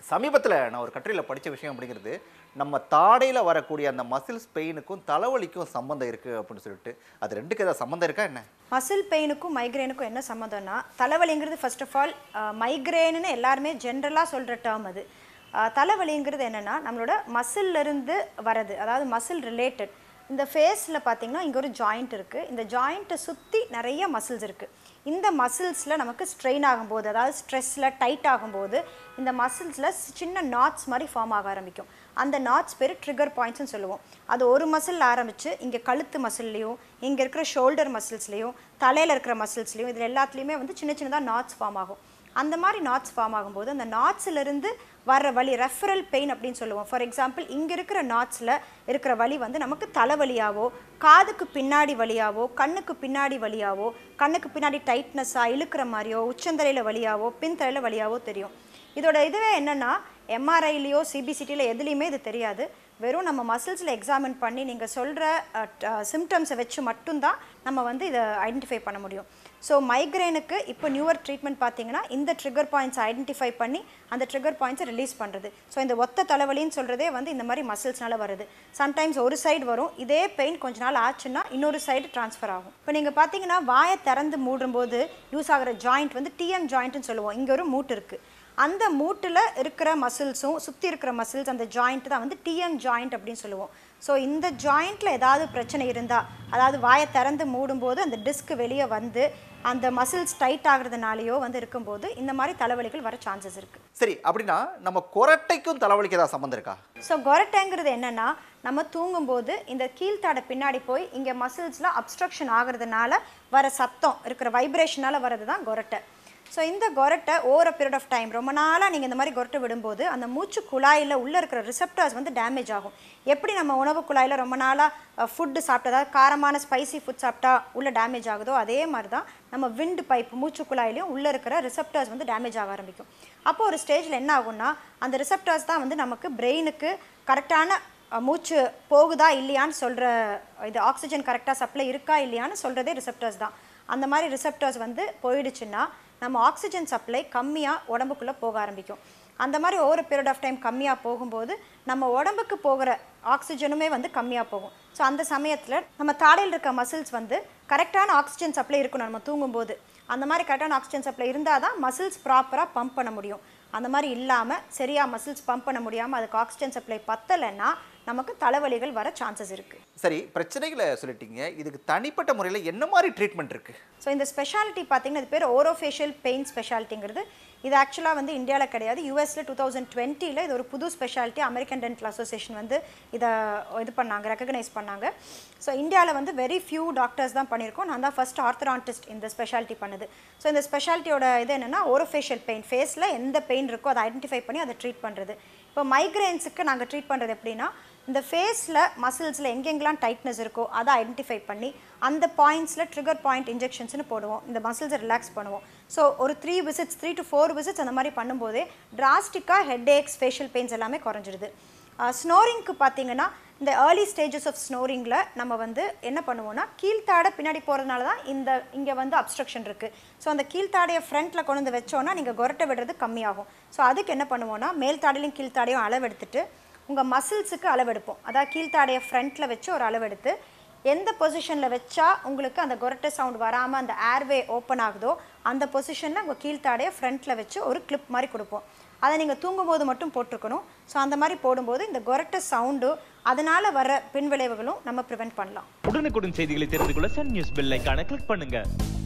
சமீபத்தில் நான் ஒரு கட்டுரையில் படித்த விஷயம் அப்படிங்கிறது நம்ம தாடையில் வரக்கூடிய அந்த மசில்ஸ் பெயினுக்கும் தலைவலிக்கும் சம்மந்தம் இருக்குது அப்படின்னு சொல்லிட்டு அது ரெண்டுக்கு ஏதாவது சம்மந்தம் இருக்கா என்ன மசில் பெயினுக்கும் மைக்ரேனுக்கும் என்ன சம்மந்தம்னா தலைவலிங்கிறது ஃபர்ஸ்ட் ஆஃப் ஆல் மைக்ரேன்னு எல்லாருமே ஜென்ரலாக சொல்கிற டேர்ம் அது அஹ், தலைவலிங்கிறது என்னென்னா நம்மளோட மசில்ல இருந்து வரது அதாவது மசில் ரிலேட்டட் இந்த ஃபேஸில் பார்த்தீங்கன்னா இங்கே ஒரு ஜாயிண்ட் இருக்குது இந்த ஜாயிண்ட்டை சுற்றி நிறைய மசில்ஸ் இருக்குது இந்த மசில்ஸில் நமக்கு ஸ்ட்ரெயின் ஆகும்போது அதாவது ஸ்ட்ரெஸ்ஸில் டைட் ஆகும்போது இந்த மசில்ஸில் சின்ன நாட்ஸ் மாதிரி ஃபார்ம் ஆக ஆரம்பிக்கும் அந்த நாட்ஸ் பேர் ட்ரிகர் பாயிண்ட்ஸ்னு சொல்லுவோம் அது ஒரு மசில் ஆரம்பித்து இங்கே கழுத்து மசில்லையும் இங்கே இருக்கிற ஷோல்டர் மசில்ஸ்லையும் தலையில் இருக்கிற மசில்ஸ்லையும் இதில் எல்லாத்துலேயுமே வந்து சின்ன சின்னதாக நாட்ஸ் ஃபார்ம் ஆகும் அந்த மாதிரி நாட்ஸ் ஃபார்ம் ஆகும்போது அந்த நாட்ஸ்லேருந்து வர்ற வலி ரெஃபரல் பெயின் அப்படின்னு சொல்லுவோம் ஃபார் எக்ஸாம்பிள் இங்கே இருக்கிற நாட்ஸில் இருக்கிற வலி வந்து நமக்கு தலைவலியாவோ காதுக்கு பின்னாடி வலியாவோ கண்ணுக்கு பின்னாடி வலியாவோ கண்ணுக்கு பின்னாடி டைட்னஸாக இழுக்கிற மாதிரியோ உச்சந்தலையில் வலியாவோ பின்தலையில் வலியாவோ தெரியும் இதோட இதுவே என்னென்னா எம்ஆர்ஐலையோ சிபிசிடியில் எதுலேயுமே இது தெரியாது வெறும் நம்ம மசில்ஸில் எக்ஸாமின் பண்ணி நீங்கள் சொல்கிற சிம்டம்ஸை வச்சு மட்டும்தான் நம்ம வந்து இதை ஐடென்டிஃபை பண்ண முடியும் ஸோ மைக்ரேனுக்கு இப்போ நியூவர் ட்ரீட்மெண்ட் பார்த்தீங்கன்னா இந்த ட்ரிகர் பாயிண்ட்ஸ் ஐடென்டிஃபை பண்ணி அந்த ட்ரிகர் பாயிண்ட்ஸை ரிலீஸ் பண்ணுறது ஸோ இந்த ஒத்த தலைவலின்னு சொல்கிறதே வந்து இந்த மாதிரி மசில்ஸ்னால வருது சம்டைம்ஸ் ஒரு சைடு வரும் இதே பெயின் கொஞ்ச நாள் ஆச்சுன்னா இன்னொரு சைடு ட்ரான்ஸ்ஃபர் ஆகும் இப்போ நீங்கள் பார்த்தீங்கன்னா வாயை திறந்து மூடும்போது யூஸ் ஆகிற ஜாயிண்ட் வந்து டிஎம் ஜாயிண்ட்னு சொல்லுவோம் இங்கே ஒரு மூட்டு இருக்குது அந்த மூட்டில் இருக்கிற மசில்ஸும் சுற்றி இருக்கிற மசில்ஸ் அந்த ஜாயிண்ட் தான் வந்து டிஎம் ஜாயிண்ட் அப்படின்னு சொல்லுவோம் ஸோ இந்த ஜாயிண்ட்டில் ஏதாவது பிரச்சனை இருந்தால் அதாவது வாயை திறந்து மூடும்போது அந்த டிஸ்க் வெளியே வந்து அந்த மசில்ஸ் டைட் ஆகுறதுனாலையோ வந்து இருக்கும்போது இந்த மாதிரி தலைவலிகள் வர சான்சஸ் இருக்குது சரி அப்படின்னா நம்ம கொரட்டைக்கும் தலைவலிக்கு ஏதாவது சம்மந்தம் இருக்கா ஸோ கொரட்டைங்கிறது என்னன்னா நம்ம தூங்கும்போது இந்த கீழ்த்தாடை பின்னாடி போய் இங்கே மசில்ஸில் அப்ஸ்ட்ரக்ஷன் ஆகுறதுனால வர சத்தம் இருக்கிற வைப்ரேஷனால் வர்றது தான் கொரட்டை ஸோ இந்த கொரட்டை ஓவர் பீரியட் ஆஃப் டைம் ரொம்ப நாளாக நீங்கள் இந்த மாதிரி கொரட்டை விடும்போது அந்த மூச்சு குழாயில் உள்ளே இருக்கிற ரிசப்டர்ஸ் வந்து டேமேஜ் ஆகும் எப்படி நம்ம உணவு குழாயில் ரொம்ப நாளாக ஃபுட்டு சாப்பிட்டதா காரமான ஸ்பைசி ஃபுட் சாப்பிட்டா உள்ள டேமேஜ் ஆகுதோ அதே மாதிரி தான் நம்ம விண்டு பைப் மூச்சு குழாயிலையும் உள்ளே இருக்கிற ரிசப்டர்ஸ் வந்து டேமேஜ் ஆக ஆரம்பிக்கும் அப்போ ஒரு ஸ்டேஜில் என்ன ஆகும்னா அந்த ரிசப்டர்ஸ் தான் வந்து நமக்கு பிரெயினுக்கு கரெக்டான அஹ் மூச்சு போகுதா இல்லையான்னு சொல்கிற இது ஆக்சிஜன் கரெக்டாக சப்ளை இருக்கா இல்லையான்னு சொல்கிறதே ரிசப்டர்ஸ் தான் அந்த மாதிரி ரிசப்டர்ஸ் வந்து போயிடுச்சுன்னா நம்ம ஆக்சிஜன் சப்ளை கம்மியாக உடம்புக்குள்ளே போக ஆரம்பிக்கும் அந்த மாதிரி ஒவ்வொரு பீரியட் ஆஃப் டைம் கம்மியாக போகும்போது நம்ம உடம்புக்கு போகிற ஆக்சிஜனுமே வந்து கம்மியாக போகும் ஸோ அந்த சமயத்தில் நம்ம தாடையில் இருக்க மசில்ஸ் வந்து கரெக்டான ஆக்சிஜன் சப்ளை இருக்கணும் நம்ம தூங்கும்போது அந்த மாதிரி கரெக்டான ஆக்சிஜன் சப்ளை இருந்தால் தான் மசில்ஸ் ப்ராப்பராக பம்ப் பண்ண முடியும் அந்த மாதிரி இல்லாமல் சரியாக மசில்ஸ் பம்ப் பண்ண முடியாமல் அதுக்கு ஆக்சிஜன் சப்ளை பத்தலைன்னா நமக்கு தலைவலிகள் வர சான்சஸ் இருக்குது சரி பிரச்சனைகளை சொல்லிட்டீங்க இதுக்கு தனிப்பட்ட முறையில் என்ன மாதிரி ட்ரீட்மெண்ட் இருக்கு ஸோ இந்த ஸ்பெஷாலிட்டி பார்த்தீங்கன்னா இது பேர் ஓரோஃபேஷியல் பெயின் ஸ்பெஷாலிட்டிங்கிறது இது ஆக்சுவலாக வந்து இந்தியாவில் கிடையாது யூஎஸில் டூ தௌசண்ட் டுவெண்ட்டியில் இது ஒரு புது ஸ்பெஷாலிட்டி அமெரிக்கன் டென்டல் அசோசியேஷன் வந்து இதை இது பண்ணாங்க ரெக்கக்னைஸ் பண்ணாங்க ஸோ இந்தியாவில் வந்து வெரி ஃபியூ டாக்டர்ஸ் தான் பண்ணியிருக்கோம் நான் தான் ஃபர்ஸ்ட் ஆர்த்தரான்டிஸ்ட் இந்த ஸ்பெஷாலிட்டி பண்ணுது ஸோ இந்த ஸ்பெஷாலிட்டியோட இது என்னென்னா ஓரோஃபேஷியல் பெயின் ஃபேஸில் எந்த பெயின் இருக்கோ அதை ஐடென்டிஃபை பண்ணி அதை ட்ரீட் பண்ணுறது இப்போ மைக்ரைன்ஸுக்கு நாங்கள் ட்ரீட் பண்ணுறது எப்படின்னா இந்த ஃபேஸில் மசில்ஸில் எங்கெங்கெல்லாம் டைட்னஸ் இருக்கோ அதை ஐடென்டிஃபை பண்ணி அந்த பாயிண்ட்ஸில் ட்ரிகர் பாயிண்ட் இன்ஜெக்ஷன்ஸ்னு போடுவோம் இந்த மசில்ஸை ரிலாக்ஸ் பண்ணுவோம் ஸோ ஒரு three visits three to four visits அந்த மாதிரி பண்ணும்போதே டிராஸ்டிக்காக ஹெட் ஏக்ஸ் ஃபேஷியல் பெயின்ஸ் எல்லாமே குறைஞ்சிடுது ஸ்னோரிங்க்கு பார்த்தீங்கன்னா இந்த ஏர்லி ஸ்டேஜஸ் ஆஃப் ஸ்னோரிங்கில் நம்ம வந்து என்ன பண்ணுவோம்னா கீழ்த்தாடை பின்னாடி போகிறதுனால தான் இந்த இங்கே வந்து அப்ஸ்ட்ரக்ஷன் இருக்குது ஸோ அந்த கீழ்த்தாடையை ஃப்ரண்ட்டில் கொண்டு வந்து வச்சோன்னா நீங்கள் கொரட்டை விடுறது கம்மியாகும் ஸோ அதுக்கு என்ன பண்ணுவோம்னா மேல் தாடையிலையும் கீழ்த்தாடையும் அளவெடுத்துட்டு உங்கள் மசில்ஸுக்கு அளவெடுப்போம் அதாவது கீழ்த்தாடையை ஃப்ரண்ட்டில் வச்சு ஒரு அளவெடுத்து எந்த பொசிஷனில் வச்சா உங்களுக்கு அந்த கொரட்டை சவுண்ட் வராமல் அந்த ஏர்வே ஓப்பன் ஆகுதோ அந்த பொசிஷனில் உங்கள் கீழ்த்தாடையை ஃப்ரண்ட்டில் வச்சு ஒரு கிளிப் மாதிரி கொடுப்போம் அதை நீங்கள் தூங்கும்போது மட்டும் போட்டிருக்கணும் ஸோ அந்த மாதிரி போடும்போது இந்த கொரட்டை சவுண்டு அதனால் வர பின்விளைவுகளும் நம்ம ப்ரிவென்ட் பண்ணலாம் உடனுக்குடன் செய்திகளை தெரிந்து கொள்ள சன் நியூஸ் பெல் ஐகானை கிளிக் பண்ணுங்க